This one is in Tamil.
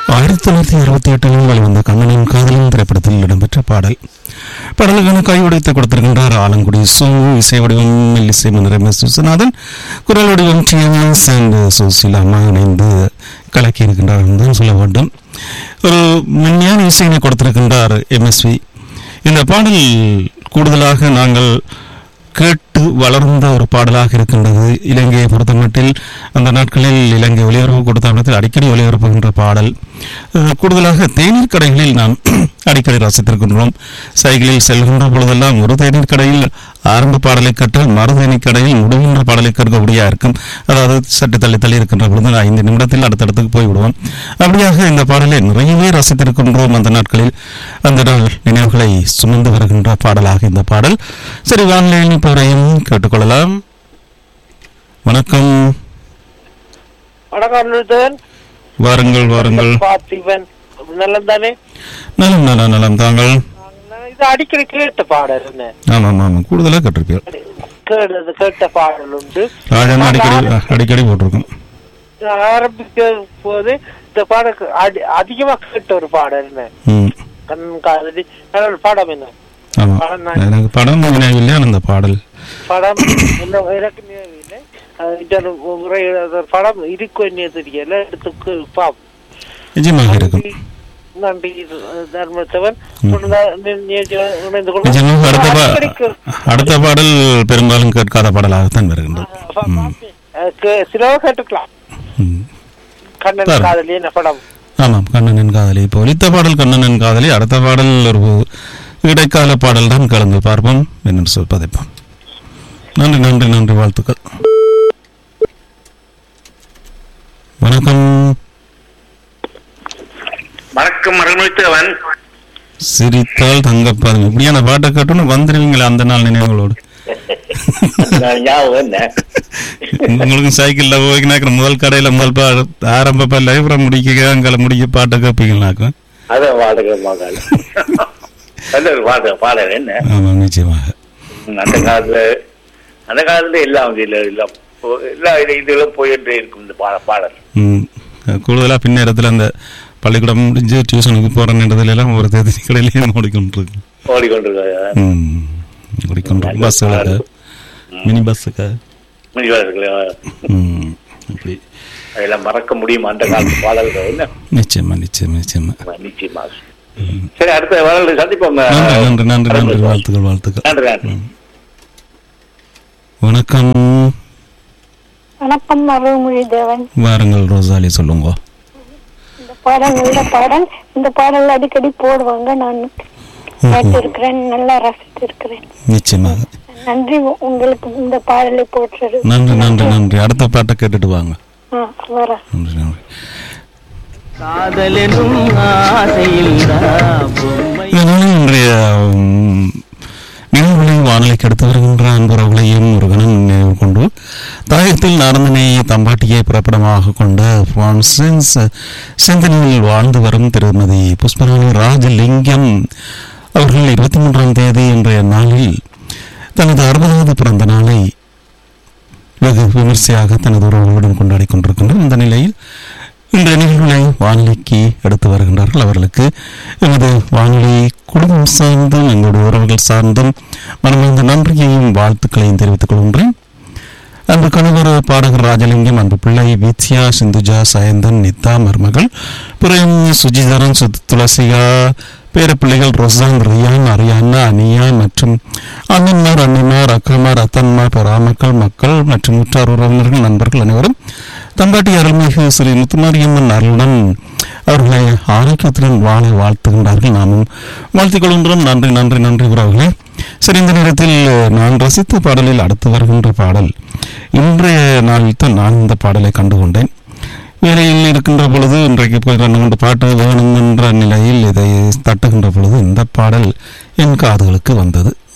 ஆயிரத்தி தொள்ளாயிரத்தி அறுபத்தி எட்டில் வெளிவந்த கண்ணனின் காதலின் திரைப்படத்தில் இடம்பெற்ற பாடல் பாடலுக்கான கையுடைத்து கொடுத்திருக்கின்றார் ஆலங்குடி சோ இசை வடிவம் மெல்லிசை மன்னர் எம் எஸ் விஸ்வநாதன் குரல் வடிவம் டி எம் எஸ் அண்ட் சுசிலாமா இணைந்து கலக்கி இருக்கின்றார் என்றுதான் சொல்ல வேண்டும் ஒரு மென்மையான இசையினை கொடுத்திருக்கின்றார் எம்எஸ்வி இந்த பாடல் கூடுதலாக நாங்கள் கேட்டு வளர்ந்த ஒரு பாடலாக இருக்கின்றது இலங்கையை பொறுத்தமட்டில் அந்த நாட்களில் இலங்கை ஒளிபரப்பு கொடுத்த அடிக்கடி ஒளிபரப்புகின்ற பாடல் அஹ், கூடுதலாக தேநீர் கடைகளில் நாம் அடிக்கடி ரசித்திருக்கின்றோம் சைக்கிளில் செல்கின்ற பொழுதெல்லாம் ஒரு தேநீர் கடையில் ஆரம்ப பாடலை கற்றால் மறு தேநீர் கடையில் முடிகின்ற பாடலை கற்கக்கூடியா இருக்கும் அதாவது சற்று தள்ளி தள்ளி இருக்கின்ற பொழுது ஐந்து நிமிடத்தில் அடுத்தடுத்துக்கு போய்விடுவோம் அப்படியாக இந்த பாடலை நிறையவே ரசித்திருக்கின்றோம் அந்த நாட்களில் அந்த நாள் நினைவுகளை சுமந்து வருகின்ற பாடலாக இந்த பாடல் சரி வானிலையில் போரையும் கேட்டுக்கொள்ளலாம் வணக்கம் வணக்கம் அனுருதன் வாருங்கள் வாருங்கள் பார்த்திபன் நல்லம் தானே நலம் நலம் நலம் தாங்கள் நான் இது அடிக்கடி கேட்ட பாடல் என்ன ஆமாம் ஆமாம் கூடுதலாக கேட்டிருப்பீர்கள் கேட்டது கேட்ட பாடல் உண்டு ராஜன் அடிக்கடி அடிக்கடி போட்டிருக்கோம் நான் ஆரம்பிக்க போது இந்த பாடல் அடி- அதிகமா கேட்ட ஒரு பாடல் என்ன ம் கண் காதலி நல்ல ஒரு படம் என்ன ஆமாம் படம் நான் எனக்கு படம் நினைவில்லை ஆனால் அந்த பாடல் படம் என்ன எனக்கு நினைவில்லை அது இன்னொரு முறை ஒரு படம் இருக்கும் என்ன தெரியல எடுத்து பாப் நிஜமாக இருக்கும் நன்றி தர்மத்தவன் இணைந்து கொள்வோம். நிஜமாக அடுத்த பா அடிக்கடி கே- அடுத்த பாடல் பெரும்பாலும் கேட்காத பாடலாகத்தான் வருகின்றது ம். கே- சிலவ கேட்டுக்கலாம் ம். கண்ணன் பாரு. காதலி என்ன படம் ஆமாம் கண்ணனின் காதலி இப்போ ஒலித்த பாடல் கண்ணனின் காதலி அடுத்த பாடல் ஒரு இடைக்கால பாடல் தான் கலந்து பார்ப்போம் என்னென்னு சொல் பதிப்போம் நன்றி நன்றி நன்றி வாழ்த்துக்கள் வணக்கம் வணக்கம் மரணித்தவன் சிரித்தால் தங்கப்பாதம் இப்படியான பாட்டை கேட்டோன்னு வந்துருவீங்களே அந்த நாள் நினைவுகளோடு ஞாபகம் என்ன உங்களுக்கு சைக்கிள்ல போய்க்கினாக்க முதல் கடையில முதல் பா ஆரம்ப லைப்ரரி முடிக்க அங்கே முடிக்க பாட்டை கேட்பீங்களாக்கும் அதான் வாடகை மகள் நல்ல ஒரு பாட பாடல் என்ன ஆமாம் நிச்சயமாக ம், அந்த காலத்துல அந்த காலத்துல எல்லாம் இல்ல இல்ல போ- எல்லா இது- இதெல்லாம் போயிட்டு இருக்கும் இந்த பாட பாடல் ம் கூடுதலாக பின்னேரத்தில் அந்த பள்ளிக்கூடம் முடிஞ்சு டியூஷனுக்கு போகிற நேரத்துல எல்லாம் ஒரு தேதி கடையிலேயே ஓடிக்கொண்டிருக்கு ஓடிக்கொண்டிருக்க ம் ஓடிக்கொண்டிருக்கு பஸ்ஸுகளுக்கு மினி பஸ்ஸுக்கு மணிவாளர்கள் ம் அப்படி அதெல்லாம் மறக்க முடியுமா அந்த காலத்து பாடல்கள் என்ன நிச்சயமா நிச்சயமா நிச்சயமா நிச்சயமாக சரி அடுத்த வரல சந்திப்போம் நன்றி நன்றி நன்றி நன்றி நன்றி வாழ்த்துக்கள் வாழ்த்துக்கள் நன்றி வணக்கம் வணக்கம் அருள்மொழி தேவன் வாருங்கள் ரோசாலி சொல்லுங்க இந்த பாடல் நல்ல பாடல் இந்த பாடல் அடிக்கடி போடுவாங்க நான் கேட்டிருக்கிறேன் நல்லா ரசித்திருக்கிறேன் நிச்சயமாக நன்றி உ- உங்களுக்கு இந்த பாடலை போட்டுறது நன்றி நன்றி நன்றி அடுத்த பாட்டை கேட்டுட்டு வாங்க ஆ வர நன்றி நன்றி காதலெனும் ஆசையில் பொம்மை இதனால இன்றைய உம், நிகழ்வுகளை வானொலிக்கு அடுத்து வருகின்ற அன்புறவுகளையும் முருகனும் நினைவு கொண்டு தாயகத்தில் நடந்தனையை தம்பாட்டியை பிறப்பிடமாக கொண்ட பிரான்சிஸ் செந்தனியில் வாழ்ந்து வரும் திருமதி புஷ்பராணி ராஜலிங்கம் அவர்கள் இருபத்தி மூன்றாம் தேதி இன்றைய நாளில் தனது அறுபதாவது பிறந்த நாளை வெகு விமர்சையாக தனது உறவுகளுடன் கொண்டாடி கொண்டிருக்கின்றனர் இந்த நிலையில் இந்த நிகழ்வுகளை வானொலிக்கு எடுத்து வருகின்றார்கள் அவர்களுக்கு எமது வானொலி குடும்பம் சார்ந்தும் எங்களுடைய உறவுகள் சார்ந்தும் மனமார்ந்த நன்றியையும் வாழ்த்துக்களையும் தெரிவித்துக் கொள்கின்றேன் அன்பு கணவர் பாடகர் ராஜலிங்கம் அன்பு பிள்ளை வித்யா சிந்துஜா சயந்தன் நித்தா மருமகள் பிரேம் சுஜிதரன் சுத் துளசிகா பேரப்பிள்ளைகள் ரொசான் ரியான் அரியானா அனியா மற்றும் அண்ணன்மார் அண்ணிமார் அக்கமார் அத்தன்மார் பெறாமக்கள் மக்கள் மற்றும் உற்றார் உறவினர்கள் நண்பர்கள் அனைவரும் தம்பாட்டி அருள்மிகு ஸ்ரீ முத்துமாரியம்மன் அருளுடன் அவர்களை ஆரோக்கியத்துடன் வாழ வாழ்த்துகின்றார்கள் நாமும் வாழ்த்திக் கொள்கின்றோம் நன்றி நன்றி நன்றி உறவுகளே சரி இந்த நேரத்தில் நான் ரசித்த பாடலில் அடுத்து வருகின்ற பாடல் இன்றைய நாளில் தான் நான் இந்த பாடலை கண்டுகொண்டேன் வேலையில் இருக்கின்ற பொழுது இன்றைக்கு போய் ரெண்டு மூன்று பாட்டு வேணும் என்ற நிலையில் இதை தட்டுகின்ற பொழுது இந்த பாடல் என் காதுகளுக்கு வந்தது